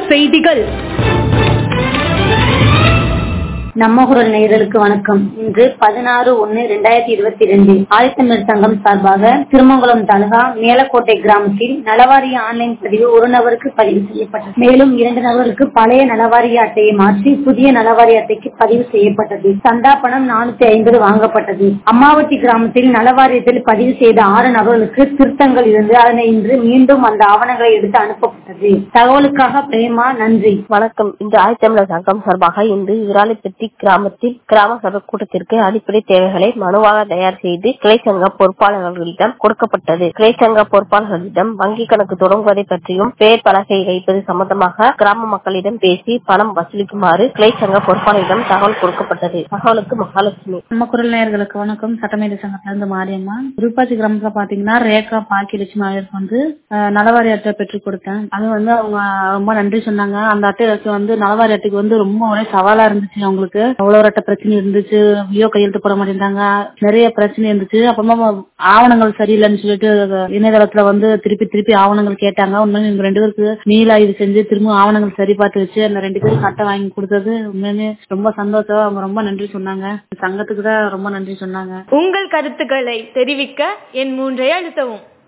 செய்திகள் நம்ம குரல் நேயர்களுக்கு வணக்கம் இன்று பதினாறு ஒன்னு இரண்டாயிரத்தி இருபத்தி ரெண்டு ஆதித்தமிழ் சங்கம் சார்பாக திருமங்கலம் தாலுகா மேலக்கோட்டை கிராமத்தில் நலவாரிய ஆன்லைன் பதிவு ஒரு நபருக்கு பதிவு செய்யப்பட்டது மேலும் இரண்டு நபருக்கு பழைய நலவாரிய அட்டையை மாற்றி புதிய நலவாரிய அட்டைக்கு பதிவு செய்யப்பட்டது சந்தா பணம் நானூத்தி ஐம்பது வாங்கப்பட்டது அம்மாவட்டி கிராமத்தில் நலவாரியத்தில் பதிவு செய்த ஆறு நபர்களுக்கு திருத்தங்கள் இருந்து அதனை இன்று மீண்டும் அந்த ஆவணங்களை எடுத்து அனுப்பப்பட்டது தகவலுக்காக பிரேமா நன்றி வணக்கம் இன்று ஆதித்தமிழர் சங்கம் சார்பாக இன்று விராலிப்பட்டி கிராமத்தில் கிராம சபை கூட்டத்திற்கு அடிப்படை தேவைகளை மனுவாக தயார் செய்து கிளை சங்க பொறுப்பாளர்களிடம் கொடுக்கப்பட்டது கிளை சங்க பொறுப்பாளர்களிடம் வங்கி கணக்கு தொடங்குவதை பற்றியும் பெயர் பலகை வைப்பது சம்பந்தமாக கிராம மக்களிடம் பேசி பணம் வசூலிக்குமாறு கிளை சங்க பொறுப்பாளரிடம் தகவல் கொடுக்கப்பட்டது தகவலுக்கு மகாலட்சுமி நம்ம குரல் நேயர்களுக்கு வணக்கம் சட்டமேதை சங்கத்துல இருந்து மாரியம்மா விருப்பாச்சி கிராமத்துல பாத்தீங்கன்னா ரேகா பாக்கியலட்சுமி அவருக்கு வந்து அஹ், நலவாரி அட்டை பெற்று கொடுத்தேன் அது வந்து அவங்க ரொம்ப நன்றி சொன்னாங்க அந்த அட்டைக்கு வந்து நலவாரி அட்டைக்கு வந்து ரொம்ப ஒரே சவாலா இருந்துச்சு அவங்களுக்கு அவ்வளவு அட்டை பிரச்சனை இருந்துச்சு வியோ கையெழுத்து போட மாட்டேங்கிறாங்க நிறைய பிரச்சனை இருந்துச்சு அப்புறமா ஆவணங்கள் சரியில்லைன்னு சொல்லிட்டு இணையதளத்துல வந்து திருப்பி திருப்பி ஆவணங்கள் கேட்டாங்க உண்மையிலே இவங்க ரெண்டு பேருக்கு மீளா இது செஞ்சு திரும்ப ஆவணங்கள் சரி பார்த்து வச்சு அந்த ரெண்டு பேருக்கு அட்டை வாங்கி கொடுத்தது உண்மையிலே ரொம்ப சந்தோஷம் அவங்க ரொம்ப நன்றி சொன்னாங்க சங்கத்துக்கு தான் ரொம்ப நன்றி சொன்னாங்க உங்கள் கருத்துக்களை தெரிவிக்க என் மூன்றை அழுத்தவும்